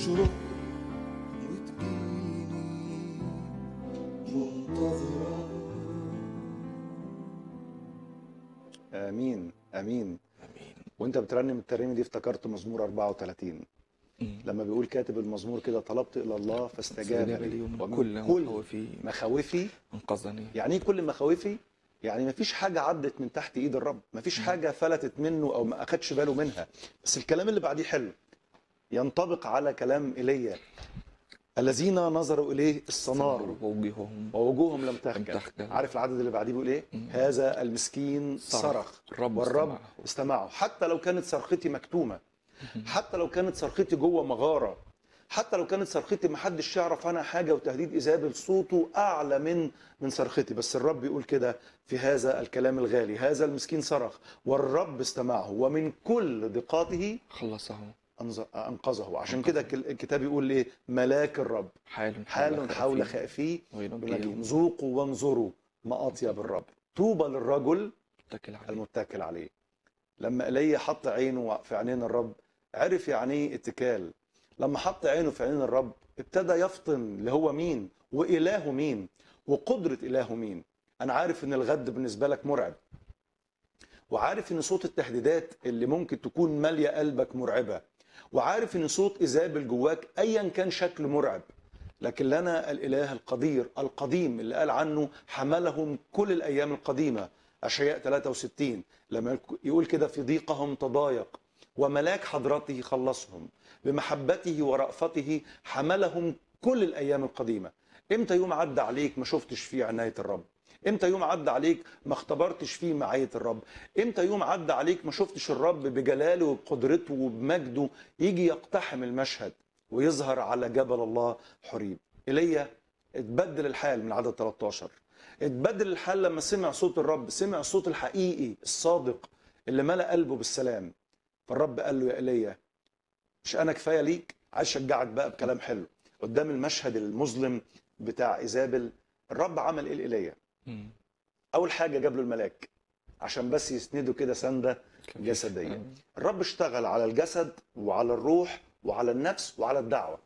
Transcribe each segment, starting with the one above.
تشرق وتجيني منتظرة امين امين امين وانت بترنم الترنيمه دي افتكرت مزمور 34 مم. لما بيقول كاتب المزمور كده طلبت الى الله فاستجاب استجاب لي لي ومن ومن كل كل مخاوفي مخاوفي انقذني يعني ايه كل مخاوفي يعني مفيش حاجه عدت من تحت ايد الرب مفيش حاجه فلتت منه او ما اخدش باله منها بس الكلام اللي بعديه حلو ينطبق على كلام ايليا الذين نظروا اليه الصنار ووجههم ووجوههم لم تخجل تخجل. عارف العدد اللي بعديه بيقول ايه مم. هذا المسكين صرخ. صرخ الرب والرب استمعه. استمعه حتى لو كانت صرختي مكتومه حتى لو كانت صرختي جوه مغاره حتى لو كانت صرختي ما حدش يعرف عنها حاجه وتهديد ايزابل صوته اعلى من من صرختي بس الرب يقول كده في هذا الكلام الغالي هذا المسكين صرخ والرب استمعه ومن كل ضيقاته خلصه أنز- انقذه عشان كده الك- الكتاب يقول ايه ملاك الرب حال حال حول خائفين خائفيه وينجيهم بنجيهم ذوقوا وانظروا ما اطيب الرب طوبى للرجل اتكل عليه المتكل عليه لما ايليا حط عينه في عينين الرب عرف يعني ايه اتكال لما حط عينه في عينين الرب ابتدى يفطن اللي هو مين والهه مين وقدره الهه مين انا عارف ان الغد بالنسبه لك مرعب وعارف ان صوت التهديدات اللي ممكن تكون ماليه قلبك مرعبه وعارف ان صوت ايزابل جواك ايا كان شكل مرعب لكن لنا الاله القدير القديم اللي قال عنه حملهم كل الايام القديمه اشعياء 63 لما يقول كده في ضيقهم تضايق وملاك حضرته خلصهم بمحبته ورأفته حملهم كل الايام القديمه امتى يوم عدى عليك ما شفتش فيه عنايه الرب امتى يوم عدى عليك ما اختبرتش فيه معيه الرب امتى يوم عدى عليك ما شفتش الرب بجلاله وبقدرته وبمجده يجي يقتحم المشهد ويظهر على جبل الله حريب ايليا اتبدل الحال من عدد 13 اتبدل الحال لما سمع صوت الرب سمع الصوت الحقيقي الصادق اللي ملأ قلبه بالسلام فالرب قال له يا ايليا مش انا كفايه ليك عايز اشجعك بقى بكلام حلو قدام المشهد المظلم بتاع ايزابل الرب عمل ايه لايليا مم. اول حاجه جاب له الملاك عشان بس يسنده كده سنده خفيف. جسدية. آه. الرب اشتغل على الجسد وعلى الروح وعلى النفس وعلى الدعوه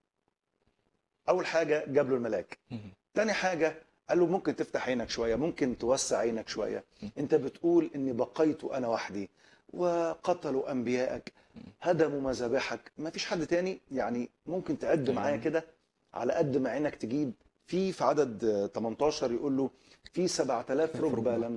اول حاجه جاب له الملاك مم. تاني حاجه قال له ممكن تفتح عينك شويه ممكن توسع عينك شويه انت بتقول اني بقيت انا وحدي وقتلوا انبيائك هدموا مذابحك ما فيش حد تاني يعني ممكن تعد تمام. معايا كده على قد ما عينك تجيب في في عدد آه، 18 يقول له في 7000 ركبه ركبة. لم